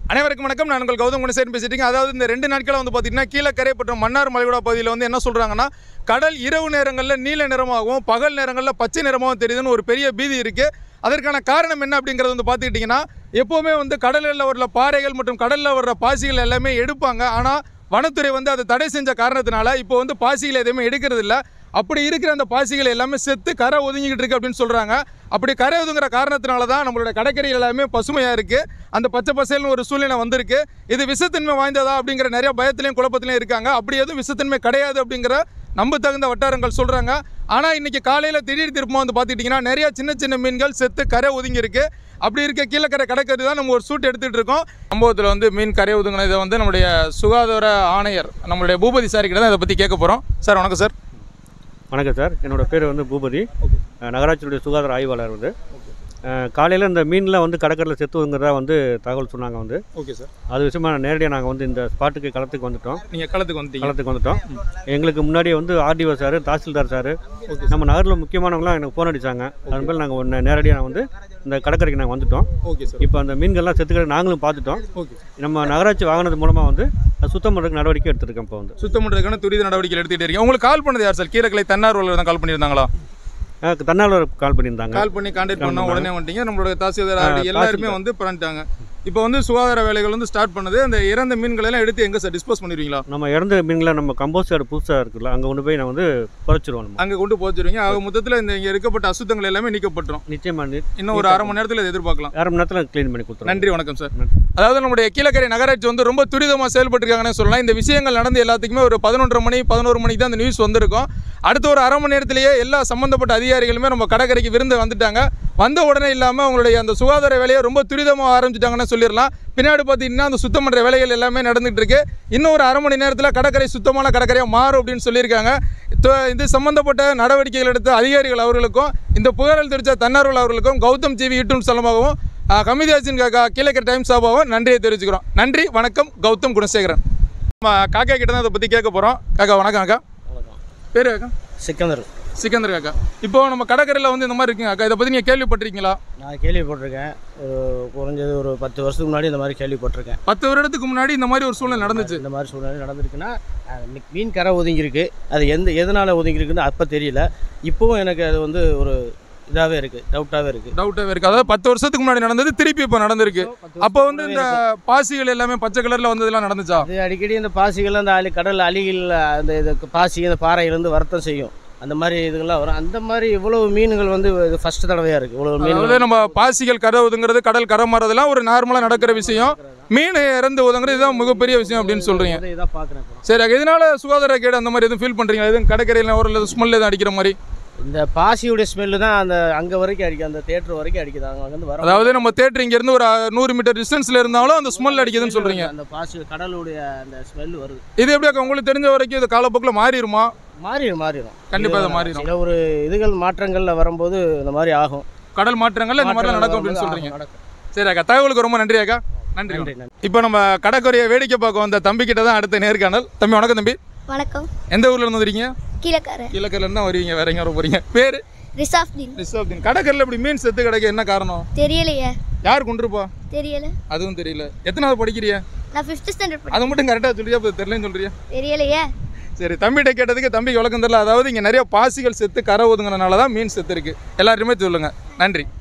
அனைவருக்கும் வணக்கம் நான் உங்கள் கௌதம் குணசேகரன் பேசிட்டு இருக்கேன் அதாவது இந்த ரெண்டு நாட்களாக வந்து பார்த்தீங்கன்னா கீழக்கரை மற்றும் மன்னார் மலைகுடா பகுதியில் வந்து என்ன சொல்கிறாங்கன்னா கடல் இரவு நேரங்களில் நீல நிறமாகவும் பகல் நேரங்களில் பச்சை நிறமாகவும் தெரியுதுன்னு ஒரு பெரிய பீதி இருக்குது அதற்கான காரணம் என்ன அப்படிங்கிறது வந்து பார்த்துக்கிட்டிங்கன்னா எப்போவுமே வந்து கடலில் வர்ற பாறைகள் மற்றும் கடலில் வர்ற பாசிகள் எல்லாமே எடுப்பாங்க ஆனால் வனத்துறை வந்து அதை தடை செஞ்ச காரணத்தினால இப்போ வந்து பாசிகள் எதுவுமே எடுக்கிறது இல்ல அப்படி இருக்கிற அந்த பாசிகள் எல்லாமே செத்து கரை ஒதுங்கிக்கிட்டு இருக்கு அப்படின்னு சொல்கிறாங்க அப்படி கரை ஒதுங்குற காரணத்தினால தான் நம்மளோட கடற்கரை எல்லாமே பசுமையாக இருக்குது அந்த பச்சை பசேல்னு ஒரு சூழ்நிலை வந்திருக்கு இது விஷத்தன்மை வாய்ந்ததா அப்படிங்கிற நிறைய பயத்திலையும் குழப்பத்திலையும் இருக்காங்க அப்படி எதுவும் விஷத்தன்மை கிடையாது அப்படிங்கிற நம்ப தகுந்த வட்டாரங்கள் சொல்கிறாங்க ஆனால் இன்றைக்கி காலையில் திடீர் திருப்பமாக வந்து பார்த்துக்கிட்டிங்கன்னா நிறைய சின்ன சின்ன மீன்கள் செத்து கரை ஒதுங்கி இருக்கு அப்படி இருக்க கீழக்கரை கடற்கரை தான் நம்ம ஒரு ஷூட் எடுத்துகிட்டு இருக்கோம் சம்பவத்தில் வந்து மீன் கரை ஒதுங்கினதை வந்து நம்முடைய சுகாதார ஆணையர் நம்மளுடைய பூபதி சார் கிட்ட தான் இதை பற்றி கேட்க போகிறோம் சார் வணக்கம் சார் வணக்கம் சார் என்னோட பேர் வந்து பூபதி அஹ் நகராட்சியுடைய சுகாதார ஆய்வாளர் வந்து காலையில் இந்த மீன்லாம் வந்து கடற்கரையில் செத்துங்கிறதா வந்து தகவல் சொன்னாங்க வந்து ஓகே சார் அது விஷயமா நேரடியாக நாங்கள் வந்து இந்த ஸ்பாட்டுக்கு களத்துக்கு வந்துட்டோம் நீங்கள் களத்துக்கு வந்துட்டீங்க களத்துக்கு வந்துட்டோம் எங்களுக்கு முன்னாடியே வந்து ஆர்டிஓ சார் தாசில்தார் சார் நம்ம நகரில் முக்கியமானவங்களாம் எனக்கு ஃபோன் அடித்தாங்க அதன் பேர் நாங்கள் ஒன்று நேரடியாக நான் வந்து இந்த கடற்கரைக்கு நாங்கள் வந்துட்டோம் ஓகே சார் இப்போ அந்த மீன்கள்லாம் செத்துக்கிற நாங்களும் பார்த்துட்டோம் ஓகே நம்ம நகராட்சி வாங்கினது மூலமாக வந்து அது சுத்தம் பண்ணுறதுக்கு நடவடிக்கை எடுத்திருக்கேன் இப்போ வந்து சுத்தம் பண்ணுறதுக்கான துரித நடவடிக்கைகள் எடுத்துகிட்டே இருக்கீங்க உங்களுக்கு கால் பண்ணது யார் சார் கீழக்கலை தன்னார்வலர் தான் கால் பண்ணியிருந்தாங்களா அஹ் தன்னார்வலர் கால் பண்ணியிருந்தாங்க கால் பண்ணி கான்டாக்ட் பண்ண பண்ணாங்க. உடனே வந்துட்டீங்க நம்மளோட தாசில்தார் ஆ, ஆர்டி எல்லாருமே தாசில்தார். வந்து பண்ணிட்டாங்க இப்போ வந்து சுகாதார வேலைகள் வந்து ஸ்டார்ட் பண்ணுது அந்த இறந்த மீன்களை எல்லாம் எடுத்து எங்க சார் டிஸ்போஸ் பண்ணிடுவீங்களா நம்ம இறந்த மீன்களை நம்ம கம்போஸ்ட் யார்டு புதுசாக இருக்குல்ல அங்கே கொண்டு போய் நான் வந்து குறைச்சிருவோம் நம்ம அங்க கொண்டு போச்சிருவீங்க ஆக மொத்தத்தில் இந்த இங்க இருக்கப்பட்ட அசுத்தங்கள் எல்லாமே நீக்கப்பட்டுரும் நிச்சயமாக இன்னும் ஒரு அரை மணி நேரத்தில் இதை எதிர்பார்க்கலாம் அரை மணி நேரத்தில் க்ளீன் பண்ணி கொடுத்துருவோம் நன்றி வணக்கம் சார் நன்றி. அதாவது நம்முடைய கீழக்கரை நகராட்சி வந்து ரொம்ப துரிதமாக செயல்பட்டுருக்காங்கன்னு சொல்லலாம் இந்த விஷயங்கள் நடந்து எல்லாத்துக்குமே ஒரு பதினொன்றரை மணி பதினோரு மணிக்கு தான் அந்த நியூஸ் வந்திருக்கும் அடுத்த ஒரு அரை மணி நேரத்திலேயே எல்லா சம்மந்தப்பட்ட அதிகாரிகளுமே நம்ம கடற்கரைக்கு விருந்து வந்துட்டாங்க வந்த உடனே இல்லாமல் அவங்களுடைய அந்த சுகாதார வேலையை ரொம்ப துரிதமாக ஆரம்பிச்சிட்டாங்கன்னு சொல்லிடலாம் பின்னாடி பார்த்தீங்கன்னா அந்த சுத்தம் பண்ணுற வேலைகள் எல்லாமே நடந்துகிட்டு இருக்கு இன்னும் ஒரு அரை மணி நேரத்தில் கடற்கரை சுத்தமான கடற்கரையாக மாறும் அப்படின்னு சொல்லியிருக்காங்க தொ- இது சம்பந்தப்பட்ட நடவடிக்கைகள் எடுத்த அதிகாரிகள் அவர்களுக்கும் இந்த புகாரில் தெரிவித்த தன்னார்வல் அவர்களுக்கும் கௌதம் டிவி யூடியூப் சலமாகவும் கமிதாசின் காக்கா கீழக்கரை டைம்ஸ் சார்பாகவும் நன்றியை தெரிவிச்சுக்கிறோம் நன்றி வணக்கம் கௌதம் குணசேகரன் நம்ம காக்கா கிட்ட தான் அதை பற்றி கேட்க போகிறோம் காக்கா வணக்கம் அக்கா பேர் அக்கா சிக்கந்தர் சிக்கந்தர் காக்கா இப்போ நம்ம கடற்கரையில் வந்து இந்த மாதிரி இருக்குங்க அக்கா இதை பற்றி நீங்கள் கேள்விப்பட்டிருக்கீங்களா நான் கேள்விப்பட்டிருக்கேன் ஒரு குறைஞ்சது ஒரு பத்து வருஷத்துக்கு முன்னாடி இந்த மாதிரி கேள்விப்பட்டிருக்கேன் பத்து வருடத்துக்கு முன்னாடி இந்த மாதிரி ஒரு சூழ்நிலை நடந்துச்சு இந்த மாதிரி சூழ்நிலை நடந்திருக்குன்னா அஹ், இன்னைக்கு மீன் கரை ஒதுங்கியிருக்கு அது எந்த எதனால் ஒதுங்கியிருக்குன்னு அப்போ தெரியல இப்போவும் எனக்கு அது வந்து ஒரு இதாகவே இருக்குது டவுட்டாகவே இருக்குது டவுட்டாகவே இருக்குது அதாவது பத்து வருஷத்துக்கு முன்னாடி நடந்தது திருப்பி இப்போ நடந்திருக்கு அப்போ வந்து இந்த பாசிகள் எல்லாமே பச்சை கலரில் வந்ததெல்லாம் நடந்துச்சா அது அடிக்கடி இந்த பாசிகள் அந்த அலி கடல் அலிகள் அந்த இது பாசி அந்த பாறையிலேருந்து வருத்தம் செய்யும் அந்த மாதிரி இதுகள்லாம் வரும் அந்த மாதிரி இவ்வளவு மீன்கள் வந்து இது ஃபஸ்ட்டு தடவையாக இருக்குது இவ்வளோ அதாவது மீன்கள் நம்ம பாசிகள் கரை ஒதுங்கிறது கடல் கரை மாறதெல்லாம் ஒரு நார்மலாக நடக்கிற விஷயம் மீன் இறந்து ஒதுங்குறது இதுதான் மிகப்பெரிய விஷயம் அப்படின்னு சொல்கிறீங்க இதாக பார்க்குறேன் சரி அக்கா, இதனால சுகாதார கேடு அந்த மாதிரி எதுவும் ஃபீல் பண்ணுறீங்களா எதுவும் கடற்கரையில் ஒரு ஸ்மெல் எதுவும் அடிக்கிற மாதிரி இந்த பாசியுடைய ஸ்மெல்லு தான் அந்த அங்கே வரைக்கும் அடிக்குது அந்த தேட்டர் வரைக்கும் அடிக்குது அங்கே வந்து வர அதாவது நம்ம தேட்டர் இங்கேருந்து ஒரு அஹ், நூறு மீட்டர் டிஸ்டன்ஸில் இருந்தாலும் அந்த ஸ்மெல் அடிக்குதுன்னு சொல்கிறீங்க அந்த பாசி கடலுடைய அந்த ஸ்மெல் வருது இது எப்படி அக்கா உங்களுக்கு தெரிஞ்ச வரைக்கும் இது காலப்போக்கில் மாறிடுமா மாறிடும் மாறிடும் கண்டிப்பா அது இது மாறிடும். சில ஒரு இதுகள் மாற்றங்கள்ல வரும்போது இந்த மாதிரி ஆகும் கடல் மாற்றங்கள்ல இந்த மாதிரிலாம் நடக்கும் அப்படின்னு மாற்றங்கள் சொல்கிறீங்க நடக்கும். சரி அக்கா தகவலுக்கு ரொம்ப நன்றி அக்கா நன்றி நன்றி நன்றி இப்போ நம்ம கடற்கரையை வேடிக்கை பார்க்க வந்த தம்பி கிட்ட தான் அடுத்த நேர்காணல் தம்பி வணக்கம் தம்பி வணக்கம் எந்த ஊர்ல இருந்து வரீங்க கீழக்கரை கீழக்கரையில தான் வருவீங்க வேற எங்க வர போறீங்க பேரு ரிசாப்டின் நிசாப்தீன் கடற்கரையில் இப்படி மீன் செத்து கிடக்க என்ன காரணம் தெரியலையே யார் கொண்டிருப்பா தெரியல அதுவும் தெரியல எத்தனாவது படிக்கிறியா நான் ஃபிஃப்த் ஸ்டாண்டர்ட் படிக்கிறேன் அதை மட்டும் கரெக்டாக சொல்லியா இப்போ தெரியலன்னு சொல்றியா தெரியலையே சரி தம்பிகிட்ட கேட்டதுக்கு தம்பிக்கு விளக்கம் தெரியல அதாவது இங்கே நிறைய பாசிகள் செத்து கரை ஒதுங்கினால தான் மீன் செத்து இருக்கு எல்லாருமே சொல்லுங்க நன்றி